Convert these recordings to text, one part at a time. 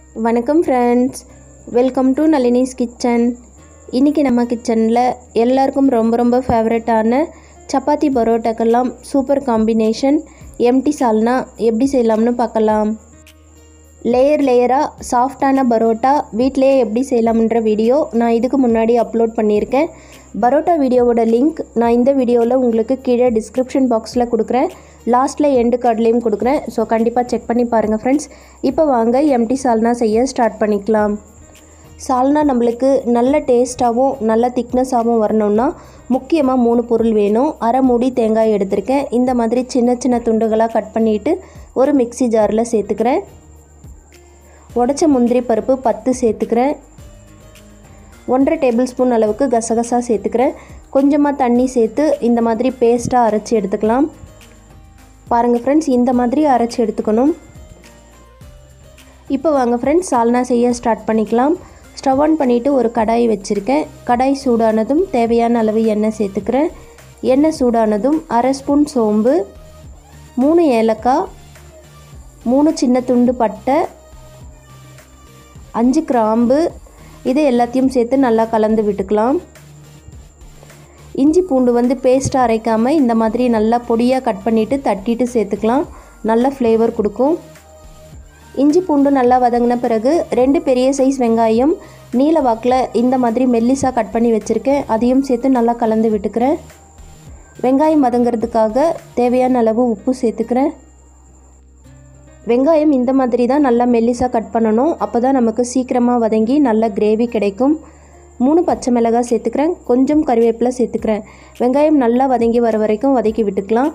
வணக்கம் friends welcome to Nalini's kitchen இன்றைக்கி நம்ம கிச்சனில் எல்லாருக்கும் ரொம்ப ரொம்ப ஃபேவரட்டான சப்பாத்தி பரோட்டாக்கெல்லாம் சூப்பர் காம்பினேஷன் எம்டி சால்னா எப்படி செய்யலாம்னு பார்க்கலாம் லேயர் லேயராக சாஃப்டான பரோட்டா வீட்டிலேயே எப்படி செய்யலாம்ன்ற வீடியோ நான் இதுக்கு முன்னாடி அப்லோட் பண்ணியிருக்கேன் பரோட்டா வீடியோவோட லிங்க் நான் இந்த வீடியோவில் உங்களுக்கு கீழே டிஸ்கிரிப்ஷன் பாக்ஸில் கொடுக்குறேன் லாஸ்ட்டில் எண்டு கார்ட்லேயும் கொடுக்குறேன் ஸோ கண்டிப்பாக செக் பண்ணி பாருங்கள் ஃப்ரெண்ட்ஸ் இப்போ வாங்க எம்டி சால்னா செய்ய ஸ்டார்ட் பண்ணிக்கலாம் சால்னா நம்மளுக்கு நல்ல டேஸ்ட்டாகவும் நல்ல திக்னஸாகவும் வரணும்னா முக்கியமாக மூணு பொருள் வேணும் அரை மூடி தேங்காய் எடுத்திருக்கேன் இந்த மாதிரி சின்ன சின்ன துண்டுகளாக கட் பண்ணிவிட்டு ஒரு மிக்ஸி ஜாரில் சேர்த்துக்கிறேன் உடச்ச முந்திரி பருப்பு பத்து சேர்த்துக்கிறேன் ஒன்றரை டேபிள் ஸ்பூன் அளவுக்கு கசகசா சேர்த்துக்கிறேன் கொஞ்சமாக தண்ணி சேர்த்து இந்த மாதிரி பேஸ்ட்டாக அரைச்சி எடுத்துக்கலாம் பாருங்கள் ஃப்ரெண்ட்ஸ் இந்த மாதிரி அரைச்சி எடுத்துக்கணும் இப்போ வாங்க ஃப்ரெண்ட்ஸ் சால்னா செய்ய ஸ்டார்ட் பண்ணிக்கலாம் ஸ்டவ் ஆன் பண்ணிவிட்டு ஒரு கடாய் வச்சுருக்கேன் கடாய் சூடானதும் தேவையான அளவு எண்ணெய் சேர்த்துக்கிறேன் எண்ணெய் சூடானதும் அரை ஸ்பூன் சோம்பு மூணு ஏலக்காய் மூணு சின்ன துண்டு பட்டை அஞ்சு கிராம்பு இதை எல்லாத்தையும் சேர்த்து நல்லா கலந்து விட்டுக்கலாம் இஞ்சி பூண்டு வந்து பேஸ்ட்டாக அரைக்காமல் இந்த மாதிரி நல்லா பொடியாக கட் பண்ணிவிட்டு தட்டிட்டு சேர்த்துக்கலாம் நல்ல ஃப்ளேவர் கொடுக்கும் இஞ்சி பூண்டு நல்லா வதங்கின பிறகு ரெண்டு பெரிய சைஸ் வெங்காயம் நீல வாக்கில் இந்த மாதிரி மெல்லிஸாக கட் பண்ணி வச்சுருக்கேன் அதையும் சேர்த்து நல்லா கலந்து விட்டுக்கிறேன் வெங்காயம் வதங்கிறதுக்காக தேவையான அளவு உப்பு சேர்த்துக்கிறேன் வெங்காயம் இந்த மாதிரி தான் நல்லா மெல்லிஸாக கட் பண்ணணும் அப்போ தான் நமக்கு சீக்கிரமாக வதங்கி நல்ல கிரேவி கிடைக்கும் மூணு பச்சை மிளகாய் சேர்த்துக்கிறேன் கொஞ்சம் கறிவேப்பிலை சேர்த்துக்கிறேன் வெங்காயம் நல்லா வதங்கி வர வரைக்கும் வதக்கி விட்டுக்கலாம்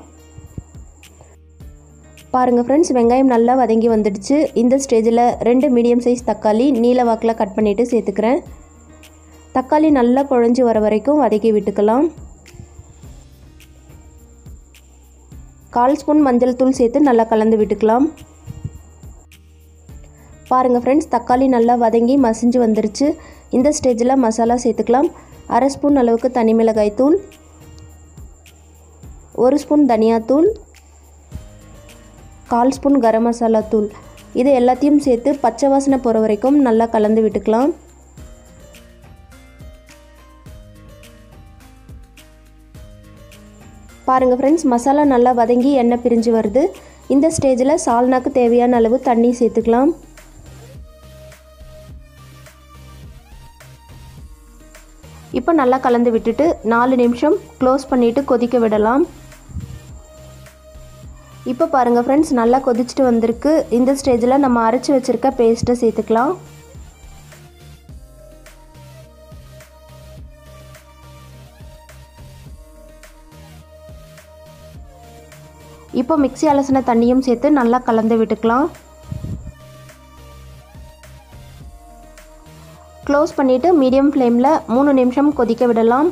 பாருங்கள் ஃப்ரெண்ட்ஸ் வெங்காயம் நல்லா வதங்கி வந்துடுச்சு இந்த ஸ்டேஜில் ரெண்டு மீடியம் சைஸ் தக்காளி நீல வாக்கில் கட் பண்ணிவிட்டு சேர்த்துக்கிறேன் தக்காளி நல்லா குழஞ்சி வர வரைக்கும் வதக்கி விட்டுக்கலாம் கால் ஸ்பூன் மஞ்சள் தூள் சேர்த்து நல்லா கலந்து விட்டுக்கலாம் பாருங்கள் ஃப்ரெண்ட்ஸ் தக்காளி நல்லா வதங்கி மசிஞ்சு வந்துருச்சு இந்த ஸ்டேஜில் மசாலா சேர்த்துக்கலாம் அரை ஸ்பூன் அளவுக்கு தனி மிளகாய் தூள் ஒரு ஸ்பூன் தனியாத்தூள் கால் ஸ்பூன் கரம் மசாலா தூள் இது எல்லாத்தையும் சேர்த்து பச்சை வாசனை போகிற வரைக்கும் நல்லா கலந்து விட்டுக்கலாம் பாருங்கள் ஃப்ரெண்ட்ஸ் மசாலா நல்லா வதங்கி எண்ணெய் பிரிஞ்சு வருது இந்த ஸ்டேஜில் சால்னாக்கு தேவையான அளவு தண்ணி சேர்த்துக்கலாம் இப்போ நல்லா கலந்து விட்டுட்டு நாலு நிமிஷம் க்ளோஸ் பண்ணிவிட்டு கொதிக்க விடலாம் இப்போ பாருங்கள் ஃப்ரெண்ட்ஸ் நல்லா கொதிச்சுட்டு வந்திருக்கு இந்த ஸ்டேஜில் நம்ம அரைச்சி வச்சுருக்க பேஸ்ட்டை சேர்த்துக்கலாம் இப்போ மிக்ஸி அலசின தண்ணியும் சேர்த்து நல்லா கலந்து விட்டுக்கலாம் க்ளோஸ் பண்ணிவிட்டு மீடியம் ஃப்ளேமில் மூணு நிமிஷம் கொதிக்க விடலாம்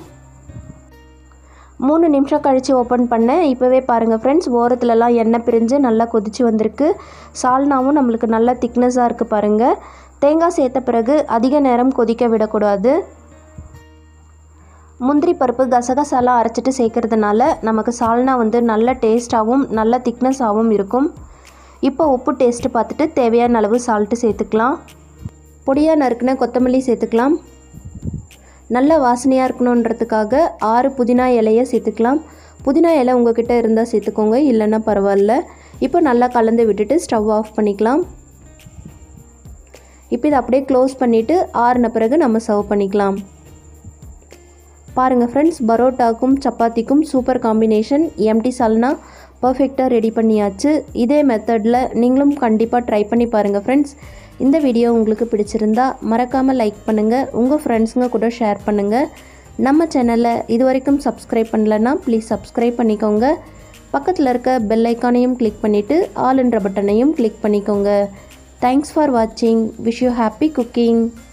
மூணு நிமிஷம் கழித்து ஓப்பன் பண்ணேன் இப்போவே பாருங்கள் ஃப்ரெண்ட்ஸ் ஓரத்துலலாம் எண்ணெய் பிரிஞ்சு நல்லா கொதித்து வந்திருக்கு சால்னாவும் நம்மளுக்கு நல்லா திக்னஸாக இருக்குது பாருங்கள் தேங்காய் சேர்த்த பிறகு அதிக நேரம் கொதிக்க விடக்கூடாது முந்திரி பருப்பு கசகசாலாம் அரைச்சிட்டு சேர்க்கறதுனால நமக்கு சால்னா வந்து நல்ல டேஸ்ட்டாகவும் நல்ல திக்னஸாகவும் இருக்கும் இப்போ உப்பு டேஸ்ட்டு பார்த்துட்டு தேவையான அளவு சால்ட்டு சேர்த்துக்கலாம் பொடியாக நறுக்குன கொத்தமல்லி சேர்த்துக்கலாம் நல்ல வாசனையாக இருக்கணுன்றதுக்காக ஆறு புதினா இலையை சேர்த்துக்கலாம் புதினா இலை உங்ககிட்ட இருந்தால் சேர்த்துக்கோங்க இல்லைன்னா பரவாயில்ல இப்போ நல்லா கலந்து விட்டுட்டு ஸ்டவ் ஆஃப் பண்ணிக்கலாம் இப்போ இதை அப்படியே க்ளோஸ் பண்ணிவிட்டு ஆறின பிறகு நம்ம சர்வ் பண்ணிக்கலாம் பாருங்கள் ஃப்ரெண்ட்ஸ் பரோட்டாக்கும் சப்பாத்திக்கும் சூப்பர் காம்பினேஷன் எம்டி சால்னா பர்ஃபெக்டாக ரெடி பண்ணியாச்சு இதே மெத்தடில் நீங்களும் கண்டிப்பாக ட்ரை பண்ணி பாருங்கள் ஃப்ரெண்ட்ஸ் இந்த வீடியோ உங்களுக்கு பிடிச்சிருந்தா மறக்காமல் லைக் பண்ணுங்கள் உங்கள் ஃப்ரெண்ட்ஸுங்க கூட ஷேர் பண்ணுங்கள் நம்ம சேனலை இது வரைக்கும் சப்ஸ்கிரைப் பண்ணலன்னா ப்ளீஸ் சப்ஸ்கிரைப் பண்ணிக்கோங்க பக்கத்தில் இருக்க பெல் ஐக்கானையும் கிளிக் பண்ணிவிட்டு ஆல் என்ற பட்டனையும் கிளிக் பண்ணிக்கோங்க தேங்க்ஸ் ஃபார் வாட்சிங் விஷ் யூ ஹாப்பி குக்கிங்